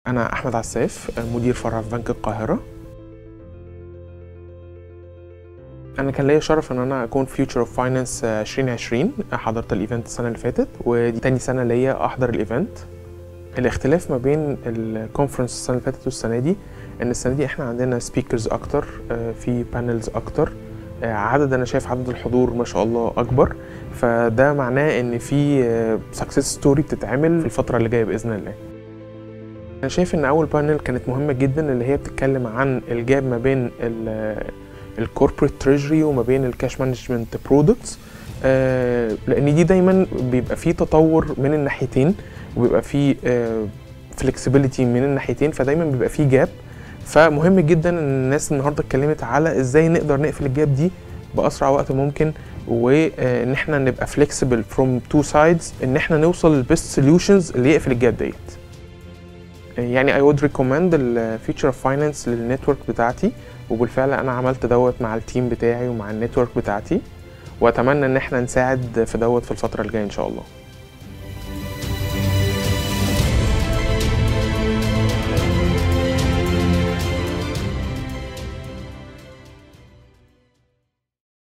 أنا أحمد عساف مدير فرع في بنك القاهرة أنا كان ليا شرف إن أنا أكون فيوتشر أوف فاينانس 2020 حضرت الإيفنت السنة اللي فاتت ودي تاني سنة ليا أحضر الإيفنت الاختلاف ما بين الكونفرنس السنة اللي فاتت والسنة دي إن السنة دي إحنا عندنا سبيكرز أكتر في بانلز أكتر عدد أنا شايف عدد الحضور ما شاء الله أكبر فده معناه إن في سكسس ستوري بتتعمل في الفترة اللي جاية بإذن الله انا شايف ان اول بانل كانت مهمه جدا اللي هي بتتكلم عن الجاب ما بين الكوربريت تريجري وما بين الكاش مانجمنت برودكتس لان دي دايما بيبقى فيه تطور من الناحيتين وبيبقى فيه فلكسبيليتي من الناحيتين فدايما بيبقى فيه جاب فمهم جدا ان الناس النهارده اتكلمت على ازاي نقدر نقفل الجاب دي باسرع وقت ممكن وان احنا نبقى فليكسبل فروم تو سايدز ان احنا نوصل للبيست سوليوشنز اللي يقفل الجاب ديت يعني I would recommend الفيتشر اوف فاينانس للنتورك بتاعتي وبالفعل انا عملت دوت مع التيم بتاعي ومع النتورك بتاعتي واتمنى ان احنا نساعد في دوت في الفتره الجايه ان شاء الله